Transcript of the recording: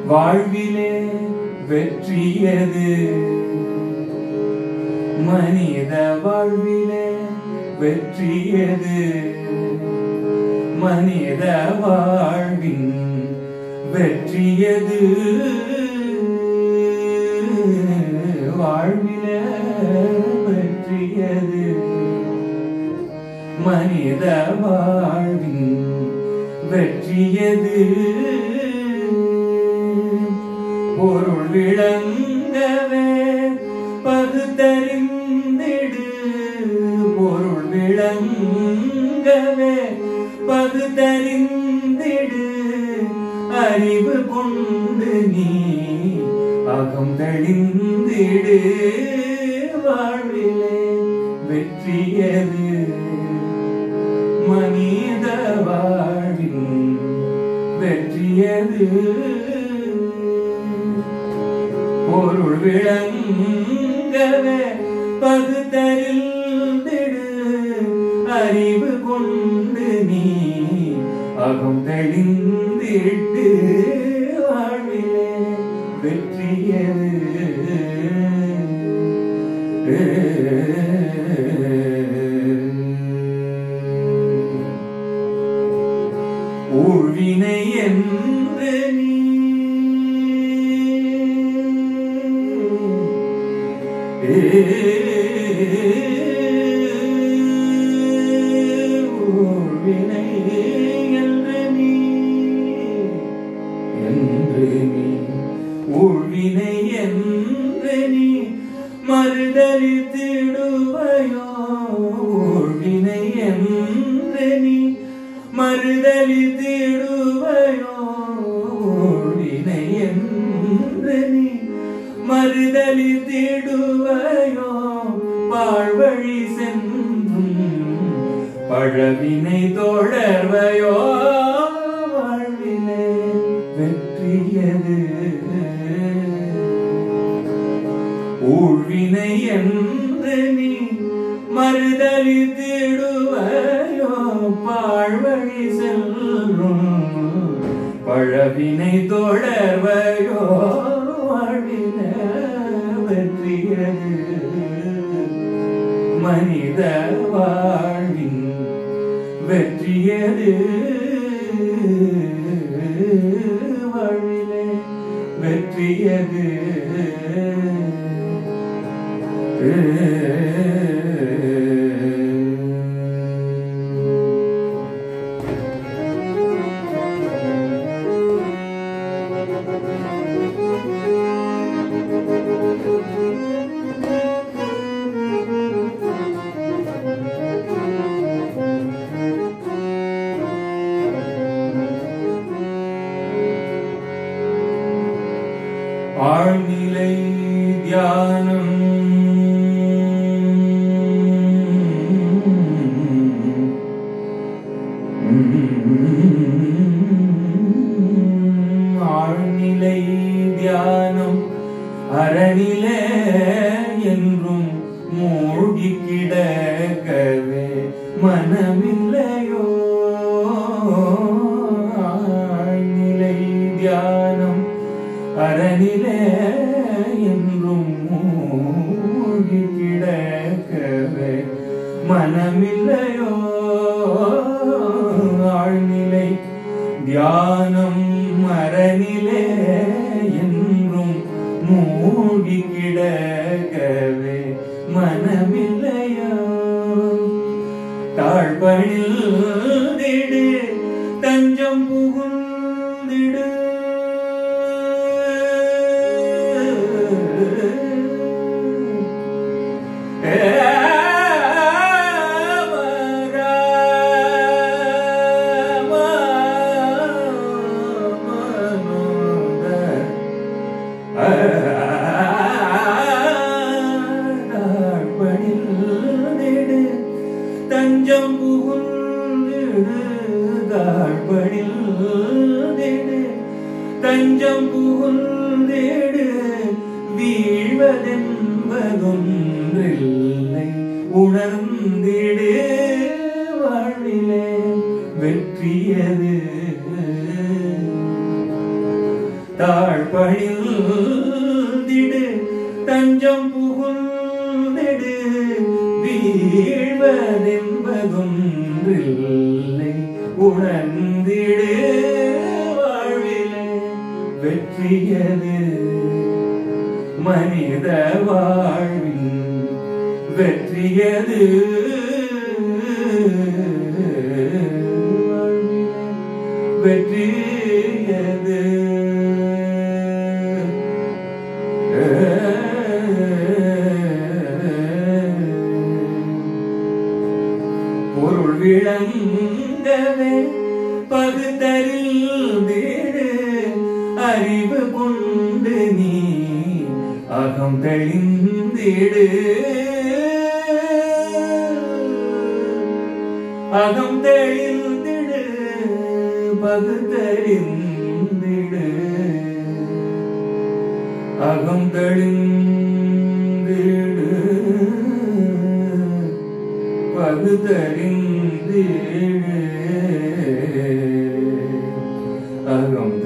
வாழ்விலே வெற்றியது மனித வாழ்விலே வெற்றியது மனித வாழ்வின் வெற்றியது வாழ்விலே வெற்றியது மனித வாழ்வின் வெற்றியது பொருள் விளங்கவே பகுத்தறிந்திடு பொருள் விளங்கவே பகுத்தறிந்திடு அறிவு கொண்டு நீ அகம் தெளிந்திடு வாழ்விலே வெற்றியது மனித வாழ்வின் வெற்றியது பொருள் விளங்கவே பகுத்தறிந்திடு அறிவு கொண்டு நீ அகம் தெளிந்திட்டு வாழ்விலே வெற்றியது ஊழ்வினை என்று நீ ஊழ்வினை என்று நீ என்று நீ ஊழ்வினை என்று நீ மறுதலித்திடுவையோ ஊழ்வினை என்று நீ மறுதலித்திடுவையோ ஊழ்வினை என்று நீ மறுதலித்திடுவையோ பாழ்வழி சென்றும் பழவினை தொடர்வையோ வாழ்வினை வெற்றியது ஊழ்வினை என்று நீ மறுதலித்திடுவையோ பாழ்வழி செல்லும் பழவினை தொடர்வையோ வாழ்வின வெற்றியது மனித வாழ்வின் வெற்றியது வாழ்விலே வெற்றியது ஆழ்நிலை தியானம் ஆழ்நிலை தியானம் அறநிலை என்றும் மூழ்கி கிடக்கவே மனமில்லையோ ஆழ்நிலை தியானம் அறநிலே என்றும் மூழ்கி கிடக்கவே மனமில்லையோ ஆழ்நிலை தியானம் அறநிலே என்றும் மூழ்கி கிடக்கவே மனமில்லையோ தாழ்வழில் திடு தஞ்சம் புகுந்திடு தஞ்சம் புகுந்தாழ்படில் தஞ்சம் புகுந்தேடு வீழ்வதென்பதொன்றில்லை உணர்ந்திடு வாழ்விலே வெற்றியது தாழ் தாழ்பணிந்திடு தஞ்சம் புகுந்திடு வீழ்வதென்பதொன்றில்லை உணர்ந்திடு வாழ்விலே வெற்றியது மனித வாழ்வின் வெற்றியது வாழ்விலே வெற்றியது பொருள் விளங்கவே பகுதறில் வீடு அறிவு கொண்டு நீ அகம் தெளிந்திடு அகம் தெளிந்திடு பகுத்தறிந்திடு அகம் தெளிந்திடு பகுத்தறிந்திடு அகம்